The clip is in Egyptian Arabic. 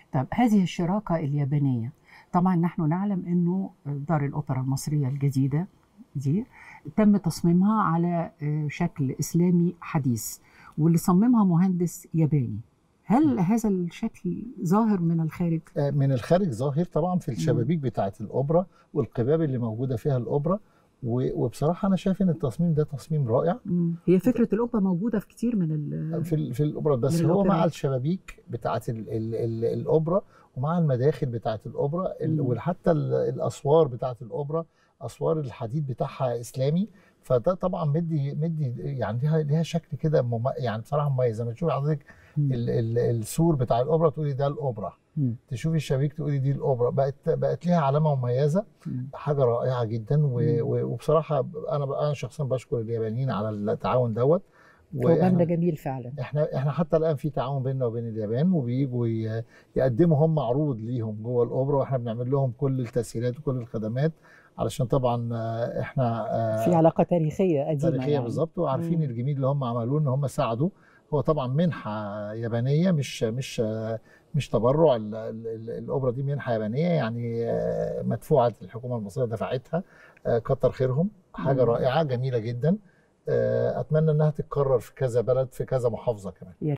طب هذه الشراكة اليابانية طبعا نحن نعلم أنه دار الأوبرا المصرية الجديدة دي تم تصميمها على شكل إسلامي حديث واللي صممها مهندس ياباني هل هذا الشكل ظاهر من الخارج؟ من الخارج ظاهر طبعا في الشبابيك بتاعة الأوبرا والقباب اللي موجودة فيها الأوبرا وبصراحة أنا شايف إن التصميم ده تصميم رائع مم. هي فكرة الأوبرا موجودة في كتير من ال في في الأوبرا بس هو مع الشبابيك بتاعة ال ال ال الأوبرا ومع المداخل بتاعة الأوبرا وحتى الأسوار بتاعة الأوبرا أسوار الحديد بتاعها إسلامي فده طبعا مدي مدي يعني ليها ليها شكل كده مم... يعني بصراحه مميز لما تشوفي حضرتك ال... ال... السور بتاع الاوبرا تقولي ده الاوبرا مم. تشوفي الشبابيك تقولي دي الاوبرا بقت بقت ليها علامه مميزه مم. حاجه رائعه جدا و... و... وبصراحه انا انا شخصيا بشكر اليابانيين على التعاون دوت هو ده جميل فعلا احنا احنا حتى الان في تعاون بيننا وبين اليابان وبييجوا يقدموا هم عروض ليهم جوه الاوبرا واحنا بنعمل لهم كل التسهيلات وكل الخدمات علشان طبعا احنا في علاقه تاريخيه قديمه تاريخيه يعني. بالظبط وعارفين الجميل اللي هم عملوه ان هم ساعدوا هو طبعا منحه يابانيه مش مش مش تبرع الاوبرا دي منحه يابانيه يعني مدفوعه الحكومه المصريه دفعتها كتر خيرهم حاجه رائعه جميله جدا اتمنى انها تتكرر في كذا بلد في كذا محافظه كمان